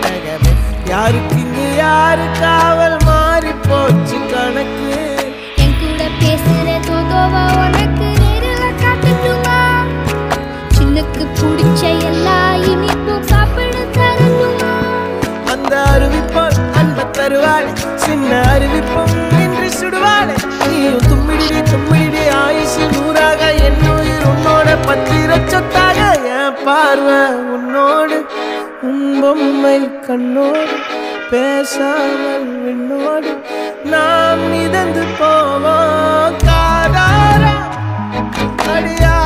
நரகமே யாருக்கு இங்கு யாரு காவல் மாறி போச்சு கணக்கு என் கூட பேசுற தோதோவா உனக்கு நேரில் காட்டட்டுமா சின்னுக்கு பிடிச்ச எல்லா இனிப்பும் சாப்பிட தரட்டுமா அந்த அறிவிப்போல் அன்ப தருவாள் சின்ன அறிவிப்பும் இன்று சுடுவாள் நீயும் தும்மிடி தும்மிடி ஆயுசு நூறாக என் உயிர் உன்னோட பத்திர சொத்தாக என் பார்வை உன்னோடு உன் பொம்மை கண்ணோடு பேசாமல் விண்ணோடு நாம் மிதந்து போவோம் காதாரா அடியா